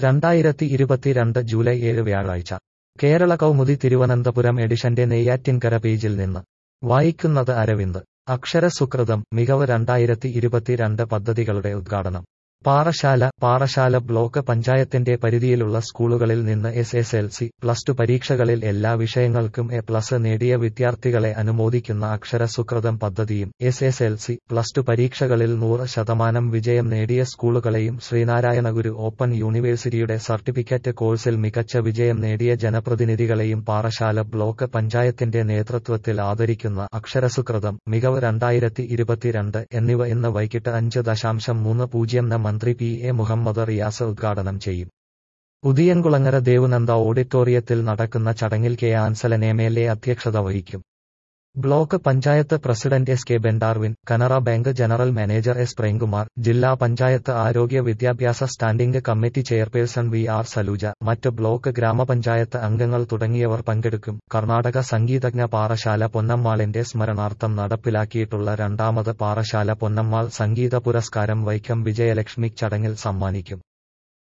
രണ്ടായിരത്തി ഇരുപത്തിരണ്ട് ജൂലൈ ഏഴ് വ്യാഴാഴ്ച കേരള കൗമുദി തിരുവനന്തപുരം എഡിഷന്റെ നെയ്യാറ്റിൻകര പേജിൽ നിന്ന് വായിക്കുന്നത് അരവിന്ദ് അക്ഷരസുകൃതം മികവ് രണ്ടായിരത്തി ഇരുപത്തിരണ്ട് പദ്ധതികളുടെ ഉദ്ഘാടനം പാറശാല പാറശാല ബ്ലോക്ക് പഞ്ചായത്തിന്റെ പരിധിയിലുള്ള സ്കൂളുകളിൽ നിന്ന് S S L C plus two പരീക്ഷകളിൽ എല്ലാ വിഷയങ്ങൾക്കും എ പ്ലസ് നേടിയ വിദ്യാർത്ഥികളെ അനുമോദിക്കുന്ന അക്ഷര സുകൃതം പദ്ധതിയും S S L C plus two പരീക്ഷകളിൽ നൂറ് ശതമാനം വിജയം നേടിയ സ്കൂളുകളെയും ശ്രീനാരായണ ഗുരു ഓപ്പൺ യൂണിവേഴ്സിറ്റിയുടെ സർട്ടിഫിക്കറ്റ് കോഴ്സിൽ മികച്ച വിജയം നേടിയ ജനപ്രതിനിധികളെയും പാറശാല ബ്ലോക്ക് പഞ്ചായത്തിന്റെ നേതൃത്വത്തിൽ ആദരിക്കുന്ന അക്ഷരസുകൃതം മികവ് രണ്ടായിരത്തി ഇരുപത്തിരണ്ട് എന്നിവ ഇന്ന് വൈകിട്ട് അഞ്ച് ദശാംശം മൂന്ന് പൂജ്യം ന് മന്ത്രി പി എ മുഹമ്മദ് റിയാസ് ഉദ്ഘാടനം ചെയ്യും ഉദിയൻകുളങ്ങര ദേവുനന്ദ ഓഡിറ്റോറിയത്തിൽ നടക്കുന്ന ചടങ്ങിൽ K Ansalan M L A അധ്യക്ഷത വഹിക്കും block panchayat president S K Bendarwin Canara bank general manager S Premkumar ജില്ലാ പഞ്ചായത്ത് ആരോഗ്യ വിദ്യാഭ്യാസ standing committee chairperson V R Saluja മറ്റ് ബ്ലോക്ക് ഗ്രാമപഞ്ചായത്ത് അംഗങ്ങൾ തുടങ്ങിയവർ പങ്കെടുക്കും കർണാടക സംഗീതജ്ഞ പാറശാല പൊന്നമ്മാളിന്റെ സ്മരണാർത്ഥം നടപ്പിലാക്കിയിട്ടുള്ള രണ്ടാമത് പാറശാല പൊന്നമ്മാൾ സംഗീത പുരസ്കാരം വൈക്കം വിജയലക്ഷ്മി ചടങ്ങിൽ സമ്മാനിക്കും